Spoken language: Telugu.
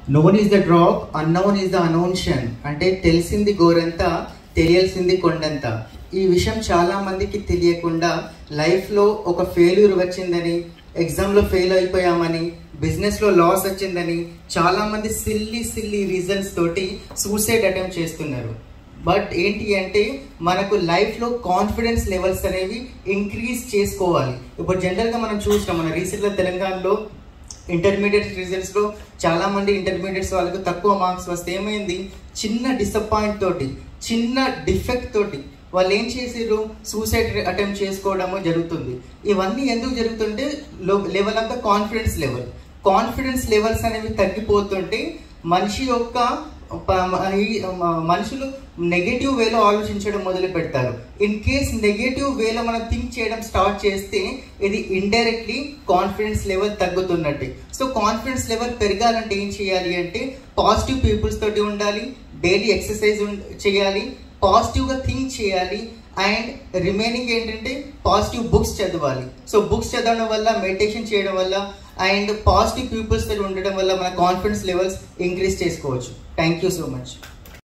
known is the drop unknown is the ocean అంటే తెలిసింది గోరంతా తెలియాల్సింది కొండంత ఈ విషయం చాలా మందికి తెలియకుండా లైఫ్లో ఒక ఫెయిల్యూర్ వచ్చిందని ఎగ్జామ్లో ఫెయిల్ అయిపోయామని బిజినెస్లో లాస్ వచ్చిందని చాలా మంది సిల్లీ సిల్లీ రీజన్స్ తోటి సూసైడ్ అటెంప్ట్ చేస్తున్నారు బట్ ఏంటి అంటే మనకు లైఫ్లో కాన్ఫిడెన్స్ లెవెల్స్ అనేవి ఇంక్రీజ్ చేసుకోవాలి ఇప్పుడు జనరల్గా మనం చూసినాం మన రీసెంట్గా తెలంగాణలో ఇంటర్మీడియట్ రిజల్ట్స్లో చాలా మంది ఇంటర్మీడియట్స్ వాళ్ళకు తక్కువ మార్క్స్ వస్తే ఏమైంది చిన్న డిసప్పాయింట్ తోటి చిన్న డిఫెక్ట్ తోటి వాళ్ళు ఏం చేసారు సూసైడ్ అటెంప్ట్ చేసుకోవడము జరుగుతుంది ఇవన్నీ ఎందుకు జరుగుతుంటే level of the confidence level confidence levels అనేవి తగ్గిపోతుంటే మనిషి యొక్క ప- ఈ మ- మనుషులు నెగటివ్ వేలో ఆలోచించడం మొదలు పెడతారు ఇన్ కేస్ నెగటివ్ వేలో మనం థింక్ చేయడం స్టార్ట్ చేస్తే ఇది ఇండైరెక్ట్లీ కాన్ఫిడెన్స్ లెవెల్ తగ్గుతున్నట్టే సో కాన్ఫిడెన్స్ లెవెల్ పెరగాలంటే ఏం చేయాలి అంటే పాజిటివ్ పీపుల్స్ తోటి ఉండాలి డైలీ ఎక్సర్సైజ్ చేయాలి పాజిటివ్గా థింక్ చేయాలి అండ్ రిమైనింగ్ ఏంటంటే పాజిటివ్ బుక్స్ చదవాలి సో బుక్స్ చదవడం వల్ల మెడిటేషన్ చేయడం వల్ల అండ్ పాజిటివ్ పీపుల్స్ తోటి ఉండడం వల్ల మన కాన్ఫిడెన్స్ లెవెల్స్ ఇంక్రీజ్ చేసుకోవచ్చు థ్యాంక్ యూ సో మచ్